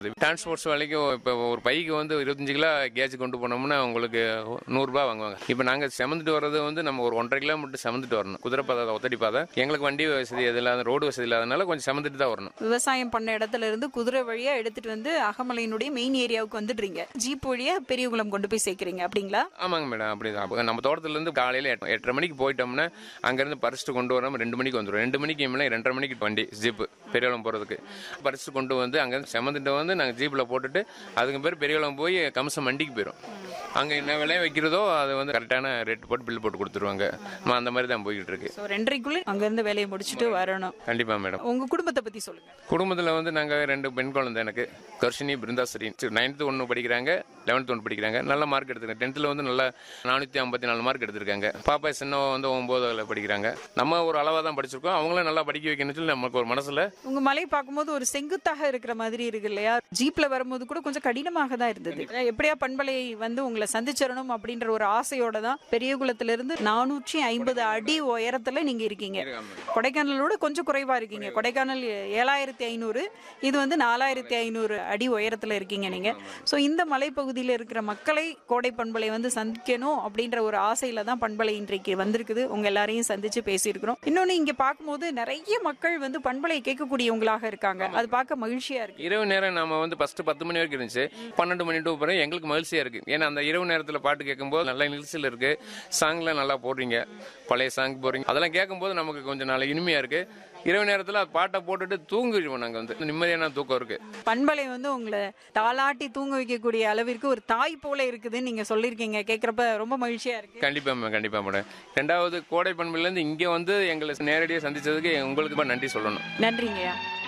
transports வேலைக்கும் இப்போ ஒரு பைக்கு வந்து இருபத்தஞ்சு கிலோ கேஜ் கொண்டு போனோம்னா உங்களுக்கு நூறுரூபா வாங்குவாங்க இப்போ நாங்கள் செமந்துட்டு வர்றது வந்து நம்ம ஒரு ஒன்றரை கிலோமீட்டர் செமந்துட்டு வரணும் குதிரை பாதை ஒத்தடி பாதை எங்களுக்கு வண்டி வசதி எது இல்லாத ரோடு வசதி இல்லாதனால கொஞ்சம் செமந்துட்டு தான் வரணும் விவசாயம் பண்ண இடத்துல இருந்து குதிரை வழியா எடுத்துட்டு வந்து அகமலையினுடைய மெயின் ஏரியாவுக்கு வந்துடுறீங்க ஜீப் வழியா பெரியகுளம் கொண்டு போய் சேர்க்கறீங்க அப்படிங்களா ஆமாங்க மேடம் அப்படிதான் அப்போ நம்ம தோட்டத்துலேருந்து காலையில் எட்டு எட்டரை மணிக்கு போயிட்டோம்னா அங்கேருந்து பறிச்சுட்டு கொண்டு வராமல் ரெண்டு மணிக்கு வந்துடும் ரெண்டு மணிக்கு மேலே ரெண்டரை மணிக்கு வண்டி ஜீப்பு பெரியவளம் போகிறதுக்கு பறிச்சுட்டு கொண்டு வந்து அங்கேருந்து செமந்துட்டு வந்து நாங்கள் ஜீப்பில் போட்டுட்டு அதுக்கு பேர் பெரியவளம் போய் கம்சம் மண்டிக்கு போயிடும் அங்கே என்ன விலையை வைக்கிறதோ அது வந்து கரெக்டான ரேட் போட்டு பில் போட்டு கொடுத்துருவாங்க நம்ம அந்த மாதிரி தான் போய்கிட்டு இருக்கு ஸோ ரெண்டரைக்குள்ள அங்க இருந்து வேலையை முடிச்சுட்டு வரணும் கண்டிப்பாக மேடம் உங்க குடும்பத்தை பத்தி சொல்லுங்க குடும்பத்தில் வந்து நாங்கள் ரெண்டு பெண் குழந்தை எனக்கு கர்ஷினி பிருந்தாஸ்ரீ நைன்த்து ஒன்று படிக்கிறாங்க லெவன்த்து ஒன்று படிக்கிறாங்க நல்ல மார்க் எடுத்திருக்காங்க டென்த்தில் வந்து நல்ல நானூற்றி ஐம்பத்தி நாலு மார்க் எடுத்திருக்காங்க பாப்பா சின்னவ வந்து ஒம்போதில் படிக்கிறாங்க நம்ம ஒரு அளவாக தான் படிச்சிருக்கோம் அவங்களும் நல்லா படிக்க வைக்கணும்னு சொல்லி நமக்கு ஒரு மனசில் உங்க மலை பார்க்கும்போது ஒரு செங்குத்தாக இருக்கிற மாதிரி இருக்கு இல்லையா ஜீப்ல வரும்போது கூட கொஞ்சம் கடினமாக தான் இருந்தது எப்படியா பண்பலை வந்து உங்களை சந்திச்சிடணும் அப்படின்ற ஒரு ஆசையோட தான் பெரியகுளத்துல இருந்து நானூற்றி ஐம்பது அடி உயரத்துல நீங்க இருக்கீங்க கொடைக்கானலோட கொஞ்சம் குறைவா இருக்கீங்க கொடைக்கானல் ஏழாயிரத்தி ஐநூறு இது வந்து நாலாயிரத்தி ஐநூறு அடி உயரத்துல இருக்கீங்க நீங்க ஸோ இந்த மலைப்பகுதியில் இருக்கிற மக்களை கோடை பண்பலை வந்து சந்திக்கணும் அப்படின்ற ஒரு ஆசையில தான் பண்பலை இன்றைக்கு வந்திருக்குது உங்க எல்லாரையும் சந்திச்சு பேசியிருக்கிறோம் இன்னொன்னு இங்க பார்க்கும்போது நிறைய மக்கள் வந்து பண்பலை கேட்கக்கூடியவங்களாக இருக்காங்க அது பார்க்க மகிழ்ச்சியா இருக்கு இரவு நேரம் நம்ம வந்து ஃபர்ஸ்ட் பத்து மணி வரைக்கும் இருந்துச்சு பன்னெண்டு மணி டூ பிறகு எங்களுக்கு மகிழ்ச்சியா இருக்கு ஏன்னா அந்த இரவு நேரத்தில் பாட்டு கேட்கும்போது நல்ல நிகழ்ச்சியில் இருக்கு சாங்லாம் நல்லா போடுறீங்க பழைய சாங் போடுறீங்க அதெல்லாம் கேட்கும்போது நமக்கு கொஞ்சம் நல்ல இனிமையா இருக்கு இரவு நேரத்தில் பாட்டை போட்டுட்டு தூங்கிடுவோம் நாங்கள் வந்து நிம்மதியான தூக்கம் இருக்கு பண்பலை வந்து உங்களை தாளாட்டி தூங்க வைக்கக்கூடிய அளவிற்கு ஒரு தாய் போல இருக்குதுன்னு நீங்க சொல்லியிருக்கீங்க கேட்கறப்ப ரொம்ப மகிழ்ச்சியா இருக்கு கண்டிப்பா மேம் கண்டிப்பா மேடம் ரெண்டாவது கோடை பண்புலேருந்து இங்கே வந்து எங்களை நேரடியாக சந்திச்சதுக்கு உங்களுக்கு ரொம்ப நன்றி சொல்லணும் நன்றிங்கய்யா